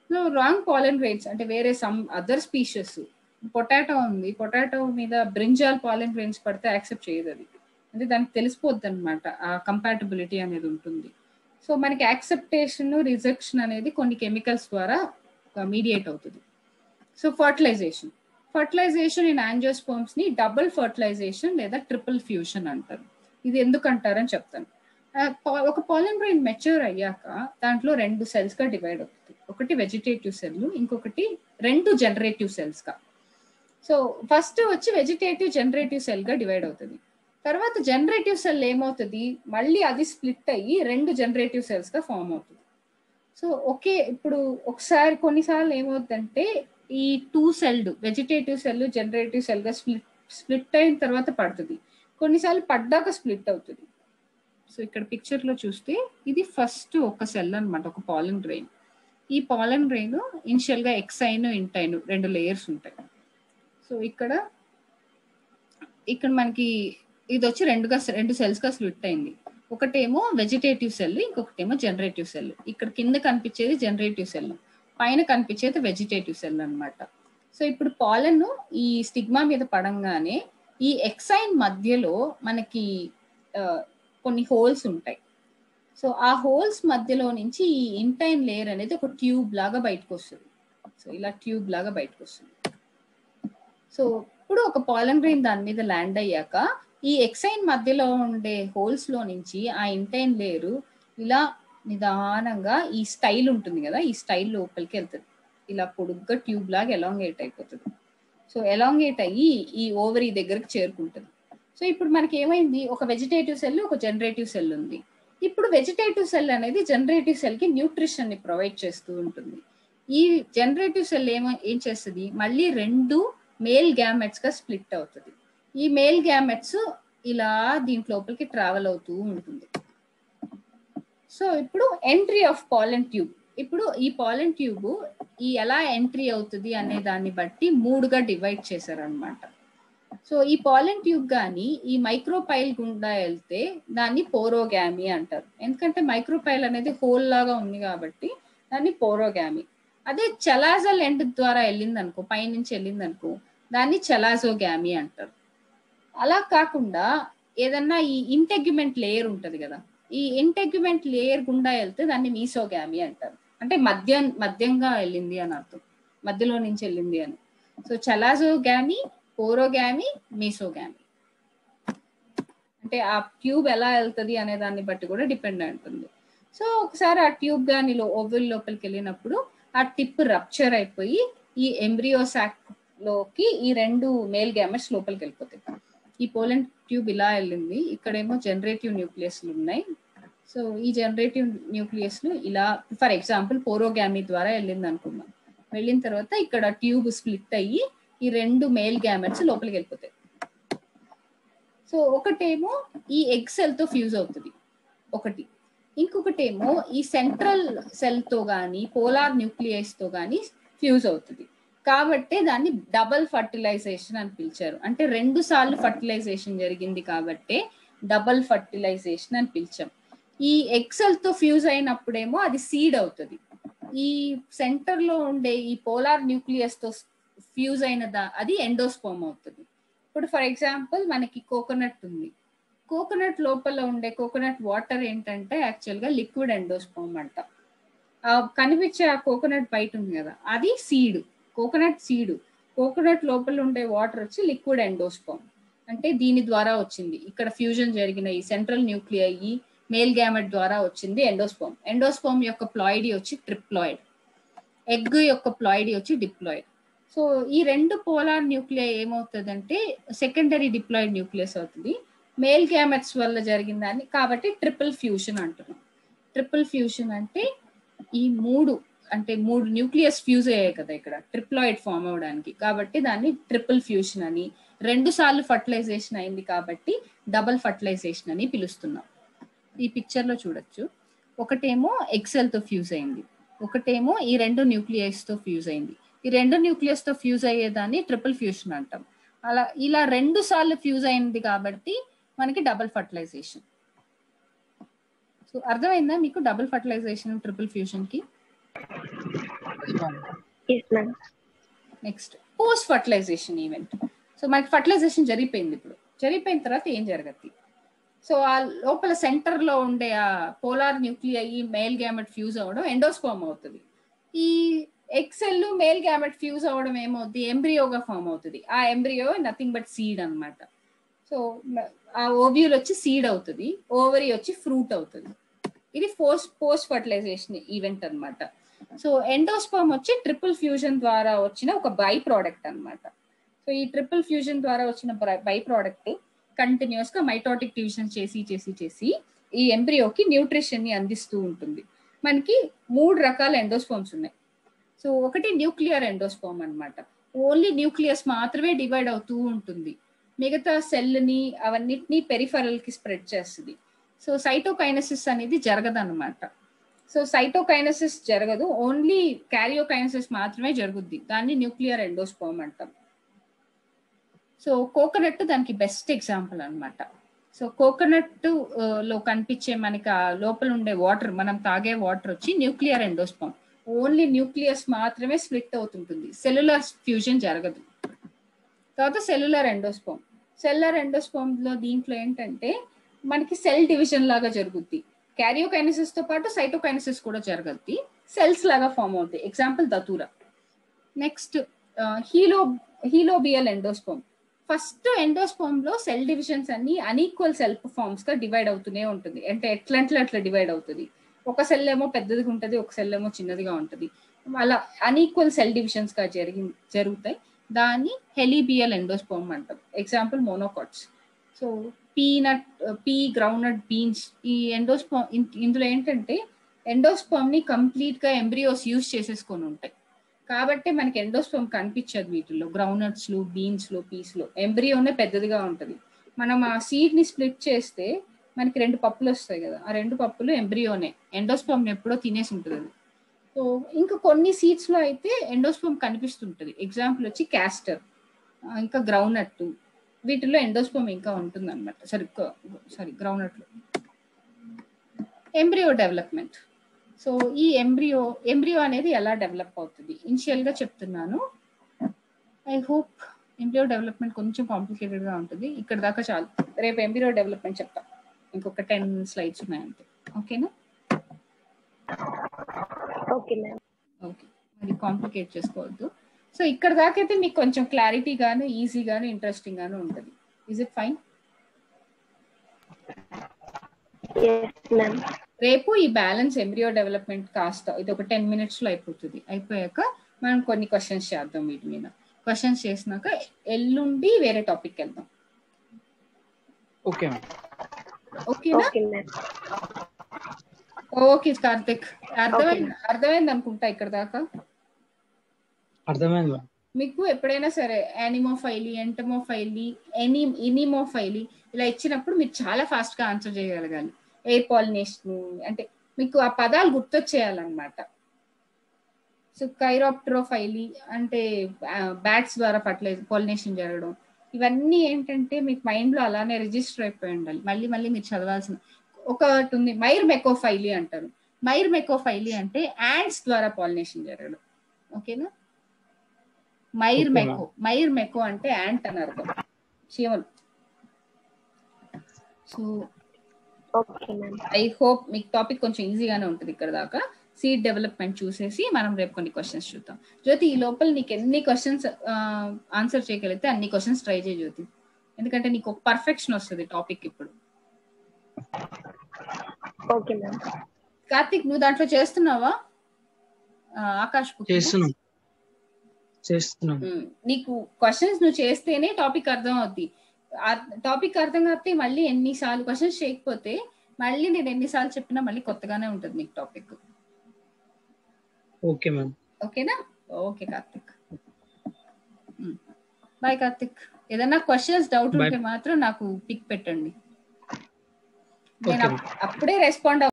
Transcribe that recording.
Wrong పాలన్ grains అంటే వేరే some other species potato ఉంది పొటాటో మీద బ్రింజాల్ పాలన్ గ్రెయిన్స్ పడితే యాక్సెప్ట్ చేయదు అది అంటే దానికి తెలిసిపోద్ది అనమాట ఆ కంపాటబిలిటీ అనేది ఉంటుంది సో మనకి యాక్సెప్టేషన్ రిజెక్షన్ అనేది కొన్ని కెమికల్స్ ద్వారా మీడియేట్ అవుతుంది so fertilization fertilization in angiosperms ని డబుల్ ఫర్టిలైజేషన్ లేదా ట్రిపుల్ ఫ్యూషన్ అంటారు ఇది ఎందుకు అంటారని చెప్తాను ఒక పాలన్ గ్రెయిన్ మెచ్యూర్ అయ్యాక దాంట్లో రెండు సెల్స్ గా డివైడ్ అవుతుంది ఒకటి వెజిటేటివ్ సెల్ ఇంకొకటి రెండు జనరేటివ్ సెల్స్ గా సో ఫస్ట్ వచ్చి వెజిటేటివ్ జనరేటివ్ సెల్ గా డివైడ్ అవుతుంది తర్వాత జనరేటివ్ సెల్ ఏమవుతుంది మళ్ళీ అది స్ప్లిట్ అయ్యి రెండు జనరేటివ్ సెల్స్ గా ఫామ్ అవుతుంది సో ఓకే ఇప్పుడు ఒకసారి కొన్నిసార్లు ఏమవుతుందంటే ఈ two celled vegetative cell generative cell గా స్ప్లిట్ స్ప్లిట్ అయిన తర్వాత పడుతుంది కొన్నిసార్లు పడ్డాక స్ప్లిట్ అవుతుంది సో ఇక్కడ పిక్చర్ లో చూస్తే ఇది ఫస్ట్ ఒక సెల్ అనమాట ఒక పాలన్ గ్రెయిన్ ఈ పాలన్ గ్రెయిన్ ఇనిషియల్ గా ఎక్సైన్ ఇంటైన్ రెండు లేయర్స్ ఉంటాయి సో ఇక్కడ ఇక్కడ మనకి ఇది వచ్చి రెండుగా రెండు సెల్స్ గా స్ప్లిట్ అయింది ఒకటేమో వెజిటేటివ్ సెల్ ఇంకొకటేమో జనరేటివ్ సెల్ ఇక్కడ కింద కనిపించేది జనరేటివ్ సెల్ పైన కనిపించేది వెజిటేటివ్ సెల్ అనమాట సో ఇప్పుడు పాలన్ ఈ స్టిగ్మా మీద పడంగానే ఈ ఎక్సైన్ మధ్యలో మనకి కొన్ని హోల్స్ ఉంటాయి సో ఆ హోల్స్ మధ్యలో నుంచి ఈ ఇంటైన్ లేయర్ అనేది ఒక ట్యూబ్ లాగా బయటకు వస్తుంది సో ఇలా ట్యూబ్ లాగా బయటకు వస్తుంది సో ఇప్పుడు ఒక పాలన్ గ్రెయిన్ దాని మీద ల్యాండ్ అయ్యాక ఈ ఎక్సైన్ మధ్యలో ఉండే హోల్స్ లో నుంచి ఆ ఇంటైన్ లేయర్ ఇలా నిదానంగా ఈ స్టైల్ ఉంటుంది కదా ఈ స్టైల్ లోపలికి వెళ్తుంది ఇలా పొడుగ్గా ట్యూబ్ లాగా ఎలాంగేట్ అయిపోతుంది సో ఎలాంగేట్ అయ్యి ఈ ఓవరీ దగ్గరకు చేరుకుంటుంది సో ఇప్పుడు మనకి ఏమైంది ఒక వెజిటేటివ్ సెల్ ఒక జనరేటివ్ సెల్ ఉంది ఇప్పుడు వెజిటేటివ్ సెల్ అనేది జనరేటివ్ సెల్ కి న్యూట్రిషన్ ని ప్రొవైడ్ చేస్తూ ఉంటుంది ఈ జనరేటివ్ సెల్ ఏమో ఏం చేస్తుంది మళ్ళీ రెండు మేల్ గ్యామెట్స్ గా స్ప్లిట్ అవుతుంది ఈ మేల్ గ్యామెట్స్ ఇలా దీంట్ లోపలికి ట్రావెల్ అవుతూ ఉంటుంది సో ఇప్పుడు ఎంట్రీ ఆఫ్ పాలన్ ట్యూబ్ ఇప్పుడు ఈ పాలన్ ట్యూబ్ ఈ ఎలా ఎంట్రీ అవుతుంది అనే దాన్ని బట్టి మూడుగా డివైడ్ చేశారనమాట సో ఈ పాలన్ ట్యూబ్ కానీ ఈ మైక్రోపైల్ గుండా వెళ్తే దాన్ని పోరోగామి అంటారు ఎందుకంటే మైక్రోపైల్ అనేది హోల్ లాగా ఉంది కాబట్టి దాన్ని పోరోగామి అదే చలాజల్ ఎండ్ ద్వారా వెళ్ళింది అనుకో పైనుంచి వెళ్ళింది అనుకో దాన్ని చలాజోగామి అంటారు అలా కాకుండా ఏదన్నా ఈ ఇంటెగ్యుమెంట్ లేయర్ ఉంటది కదా ఈ ఇంటెగ్యుమెంట్ లేయర్ గుండా వెళ్తే దాన్ని మీసోగామి అంటారు అంటే మధ్య మధ్యంగా వెళ్ళింది అని అర్థం మధ్యలో నుంచి వెళ్ళింది అని సో చలాజోగామి పోరోగామి మీసోగామి అంటే ఆ ట్యూబ్ ఎలా వెళ్తుంది అనే దాన్ని బట్టి కూడా డిపెండ్ ఉంటుంది సో ఒకసారి ఆ ట్యూబ్ గాని ఓవెల్ లోపలికి వెళ్ళినప్పుడు ఆ టిప్ రప్చర్ అయిపోయి ఈ ఎంబ్రియో సాక్ లోకి ఈ రెండు మేల్ గ్యామెట్స్ లోపలికి వెళ్ళిపోతాయి ఈ పోలెన్ ట్యూబ్ ఇలా వెళ్ళింది ఇక్కడేమో జనరేటివ్ న్యూక్లియస్లు ఉన్నాయి సో ఈ జనరేటివ్ న్యూక్లియస్లు ఇలా ఫర్ ఎగ్జాంపుల్ పోరోగామి ద్వారా వెళ్ళింది అనుకుందాం వెళ్ళిన తర్వాత ఇక్కడ ట్యూబ్ స్ప్లిట్ అయ్యి ఈ రెండు మేల్ గ్యామెట్స్ లోపలికి వెళ్ళిపోతాయి సో ఒకటేమో ఈ ఎగ్ సెల్ తో ఫ్యూజ్ అవుతుంది ఒకటి ఇంకొకటేమో ఈ సెంట్రల్ సెల్ తో గాని పోలార్ న్యూక్లియస్ తో గాని ఫ్యూజ్ అవుతుంది కాబట్టి దాన్ని డబల్ ఫర్టిలైజేషన్ అని పిలిచారు అంటే రెండు సార్లు ఫర్టిలైజేషన్ జరిగింది కాబట్టి డబల్ ఫర్టిలైజేషన్ అని పిలిచాం ఈ ఎక్సెల్ తో ఫ్యూజ్ అయినప్పుడేమో అది సీడ్ అవుతుంది ఈ సెంటర్ లో ఉండే ఈ పోలార్ న్యూక్లియస్ తో ఫ్యూజ్ అయిన దా అది ఎండోస్పోమ్ అవుతుంది ఇప్పుడు ఫర్ ఎగ్జాంపుల్ మనకి కోకోనట్ ఉంది కోకోనట్ లోపల ఉండే కోకోనట్ వాటర్ ఏంటంటే యాక్చువల్ గా లిక్విడ్ ఎండోస్పోమ్ అంట కనిపించే ఆ కోకోనట్ బయట ఉంది కదా అది సీడ్ కోకోనట్ సీడ్ కోకోనట్ లోపల ఉండే వాటర్ వచ్చి లిక్విడ్ ఎండోస్పోమ్ అంటే దీని ద్వారా వచ్చింది ఇక్కడ ఫ్యూజన్ జరిగిన ఈ సెంట్రల్ న్యూక్లియై మేల్ గ్యామెట్ ద్వారా వచ్చింది ఎండోస్పోమ్ ఎండోస్పోమ్ యొక్క ప్లాయిడీ వచ్చి ట్రిప్లాయిడ్ ఎగ్ యొక్క ప్లాయిడీ వచ్చి డిప్లాయిడ్ సో ఈ రెండు పోలార్ న్యూక్లియై ఏమవుతుందంటే సెకండరీ డిప్లాయిడ్ న్యూక్లియస్ అవుతుంది మేల్ గ్యామెట్స్ వల్ల జరిగిన దాన్ని కాబట్టి ట్రిపుల్ ఫ్యూషన్ అంటున్నాం ట్రిపుల్ ఫ్యూషన్ అంటే ఈ మూడు అంటే మూడు న్యూక్లియస్ ఫ్యూజ్ అయ్యాయి కదా ఇక్కడ ట్రిప్లాయిడ్ ఫామ్ అవడానికి కాబట్టి దాన్ని ట్రిపుల్ ఫ్యూషన్ అని రెండు సార్లు ఫర్టిలైజేషన్ అయింది కాబట్టి డబల్ ఫర్టిలైజేషన్ అని పిలుస్తున్నాం ఈ పిక్చర్ లో చూడొచ్చు ఒకటేమో ఎక్సెల్ తో ఫ్యూజ్ అయింది ఒకటేమో ఈ రెండు న్యూక్లియస్ తో ఫ్యూజ్ అయింది ఈ రెండు న్యూక్లియస్ తో ఫ్యూజ్ అయ్యేదాన్ని ట్రిపుల్ ఫ్యూషన్ అంటాం అలా ఇలా రెండు సార్లు ఫ్యూజ్ అయింది కాబట్టి మనకి డబుల్ ఫర్టిలైజేషన్ సో అర్థమైందా మీకు డబుల్ ఫర్టిలైజేషన్ ట్రిపుల్ ఫ్యూషన్ కి yes ma'am next post fertilization event so మనకి ఫర్టిలైజేషన్ జరిగిపోయింది ఇప్పుడు జరిగిపోయిన తర్వాత ఏం జరగద్ది సో ఆ లోపల సెంటర్ లో ఉండే ఆ polar nuclei male gamete fuse అవ్వడం ఎండోస్పోమ్ అవుతుంది ఈ ఎక్సెల్ మేల్ గ్యామెట్ ఫ్యూజ్ అవ్వడం ఏమవుద్ది ఎంబ్రియోగా ఫామ్ అవుతుంది ఆ ఎంబ్రియో నథింగ్ బట్ సీడ్ అన్నమాట సో ఆ ఓవ్యూల్ వచ్చి సీడ్ అవుతుంది ఓవరీ వచ్చి ఫ్రూట్ అవుతుంది ఇది పోస్ట్ పోస్ట్ ఫర్టిలైజేషన్ ఈవెంట్ అన్నమాట సో ఎండోస్పర్మ్ వచ్చి ట్రిపుల్ ఫ్యూజన్ ద్వారా వచ్చిన ఒక బై ప్రోడక్ట్ అన్నమాట సో ఈ ట్రిపుల్ ఫ్యూజన్ ద్వారా వచ్చిన బై ప్రోడక్ట్ కంటిన్యూస్ గా మైటోటిక్ డివిజన్ చేసి చేసి చేసి ఈ ఎంబ్రియోకి న్యూట్రిషన్ ని అందిస్తూ ఉంటుంది మనకి మూడు రకాల ఎండోస్పోమ్స్ ఉన్నాయి సో ఒకటి న్యూక్లియర్ ఎండోస్పోమ్ అన్నమాట ఓన్లీ న్యూక్లియస్ మాత్రమే డివైడ్ అవుతూ ఉంటుంది మిగతా సెల్ ని అవన్నిటిని పెరిఫరల్ కి స్ప్రెడ్ చేస్తుంది సో సైటోకైనసిస్ అనేది జరగదన్నమాట సో సైటోకైనసిస్ జరగదు ఓన్లీ క్యారియోకైనసిస్ మాత్రమే జరుగుద్ది దాన్ని న్యూక్లియర్ ఎండోస్పోమ్ అంటాం సో కోకోనట్ దానికి బెస్ట్ ఎగ్జాంపుల్ అన్నమాట సో కోకోనట్ లో కనిపించే మనకి ఆ లోపల ఉండే వాటర్ మనం తాగే వాటర్ వచ్చి న్యూక్లియర్ ఎండోస్పోమ్ ఓన్లీ న్యూక్లియస్ మాత్రమే స్ప్లిట్ అవుతుంటుంది సెల్యులర్ ఫ్యూజన్ జరగదు తర్వాత సెల్యులర్ ఎండోస్పోమ్ సెల్యులర్ ఎండోస్పోమ్ లో దీంట్లో ఏంటంటే మనకి సెల్ డివిజన్ లాగా జరుగుద్ది క్యారియోకైనసిస్ తో పాటు సైటోకైనసిస్ కూడా జరగద్ది సెల్స్ లాగా ఫామ్ అవుతాయి ఎగ్జాంపుల్ దతూరా నెక్స్ట్ హీలో హీలోబియల్ ఎండోస్పోమ్ ఫస్ట్ ఎండోస్పోమ్ లో సెల్ డివిజన్స్ అన్ని అన్ఈక్వల్ సెల్ ఫార్మ్స్ గా డివైడ్ అవుతూనే ఉంటుంది అంటే ఎట్లంటే అట్లా డివైడ్ అవుతుంది ఒక సెల్ ఏమో పెద్దదిగా ఉంటుంది ఒక సెల్ ఏమో చిన్నదిగా ఉంటుంది అలా అన్ఈక్వల్ సెల్ డివిజన్స్ గా జరిగి జరుగుతాయి దాన్ని హెలిబియల్ ఎండోస్పోమ్ అంటాం example monocots so peanut pea groundnut beans ఈ ఎండోస్పామ్ ఇందులో ఏంటంటే ఎండోస్పామ్ ని కంప్లీట్ గా ఎంబ్రియోస్ యూజ్ చేసేసుకొని ఉంటాయి కాబట్టి మనకి ఎండోస్పామ్ కనిపించదు వీటిల్లో గ్రౌండ్నట్స్ లో బీన్స్ లో పీస్ లో ఎంబ్రియోనే పెద్దదిగా ఉంటది మనం ఆ సీడ్ ని స్ప్లిట్ చేస్తే మనకి రెండు పప్పులు వస్తాయి కదా ఆ రెండు పప్పులు ఎంబ్రియోనే ఎండోస్పామ్ ఎప్పుడో తినేసి ఉంటుంది అది సో ఇంకా కొన్ని సీడ్స్ లో అయితే ఎండోస్పామ్ కనిపిస్తుంటది ఎగ్జాంపుల్ వచ్చి క్యాస్టర్ ఇంకా గ్రౌండ్నట్ వీటిలో ఎండోస్పోమ్ ఇంకా ఉంటుంది అనమాట సరి సారీ గ్రౌండ్ లో ఎంబ్రియో డెవలప్మెంట్ సో ఈ ఎంబ్రియో ఎంబ్రియో అనేది ఎలా డెవలప్ అవుతుంది ఇనిషియల్ గా చెప్తున్నాను ఐ హోప్ ఎంబ్రియో డెవలప్మెంట్ కొంచెం కాంప్లికేటెడ్ గా ఉంటుంది ఇక్కడ దాకా చాలు రేపు ఎంబ్రియో డెవలప్మెంట్ చెప్తా ఇంకొక టెన్ స్లైడ్స్ ఉన్నాయంటే ఓకేనా ఓకే మ్యామ్ ఓకే మరి కాంప్లికేట్ చేసుకోవద్దు సో ఇక్కడ దాకా అయితే మీకు కొంచెం క్లారిటీ గాను ఈజీ గాను ఇంట్రెస్టింగ్ గాను ఉంటుంది is it fine yes ma'am రేపు ఈ బ్యాలెన్స్ ఎంబ్రియో డెవలప్మెంట్ కాస్త ఇది ఒక టెన్ మినిట్స్ లో అయిపోతుంది అయిపోయాక మనం కొన్ని క్వశ్చన్స్ చేద్దాం వీటి మీద క్వశ్చన్స్ చేసినాక ఎల్లుండి వేరే టాపిక్ వెళ్దాం ఓకే మ్యామ్ ఓకేనా ఓకే మ్యామ్ ఓకే కార్తిక్ అర్థమైంది అర్థమైంది అనుకుంటా ఇక్కడ దాకా అర్థమైంది మ్యామ్ మీకు ఎప్పుడైనా సరే యానిమోఫైలి ఎంటమోఫైలి ఎనీ ఇనిమోఫైలి ఇలా ఇచ్చినప్పుడు మీరు చాలా ఫాస్ట్ గా ఆన్సర్ చేయగలగాలి ఎయిర్ పాలినేషన్ అంటే మీకు ఆ పదాలు గుర్తొచ్చేయాలన్నమాట సో కైరాప్ట్రోఫైలి అంటే బ్యాట్స్ ద్వారా పట్లేదు పాలినేషన్ జరగడం ఇవన్నీ ఏంటంటే మీకు మైండ్ లో అలానే రిజిస్టర్ అయిపోయి ఉండాలి మళ్ళీ మళ్ళీ మీరు చదవాల్సిన ఒకటి ఉంది మైర్ మెకోఫైలి అంటారు మైర్ మెకోఫైలి అంటే యాండ్స్ ద్వారా పాలినేషన్ జరగడం ఓకేనా మైర్ Okay, మెకో మైర్ మెకో అంటే యాంట్ అని అర్థం చీమలు so okay ma'am I hope మీకు టాపిక్ కొంచెం ఈజీగానే ఉంటుంది ఇక్కడ దాకా సీడ్ డెవలప్మెంట్ చూసేసి మనం రేపు కొన్ని క్వశ్చన్స్ చూద్దాం జ్యోతి ఈ లోపల నీకు ఎన్ని క్వశ్చన్స్ ఆన్సర్ చేయగలిగితే అన్ని క్వశ్చన్స్ ట్రై చేయ జ్యోతి ఎందుకంటే నీకు ఒక పర్ఫెక్షన్ వస్తుంది టాపిక్ ఇప్పుడు ఓకే మ్యామ్ కార్తిక్ నువ్వు దాంట్లో చేస్తున్నావా ఆ, ఆకాష్ book లో? చేస్తున్నాం చేస్తున్నాం ఉమ్, నీకు క్వశ్చన్స్ నువ్వు చేస్తేనే టాపిక్ అర్థం అవుద్ది టాపిక్ అర్థం కాకపోతే మళ్ళీ ఎన్నిసార్లు క్వశ్చన్స్ చేయకపోతే మళ్ళీ నేను ఎన్నిసార్లు చెప్పినా మళ్ళీ కొత్తగానే ఉంటుంది నీకు టాపిక్ ఓకే మ్యామ్ ఓకేనా ఓకే కార్తిక్ బాయ్ కార్తిక్ ఏదైనా క్వశ్చన్స్ డౌట్ Bye. ఉంటే మాత్రం నాకు పిక్ పెట్టండి నేను Okay. అప్- అప్పుడే రెస్పాండ్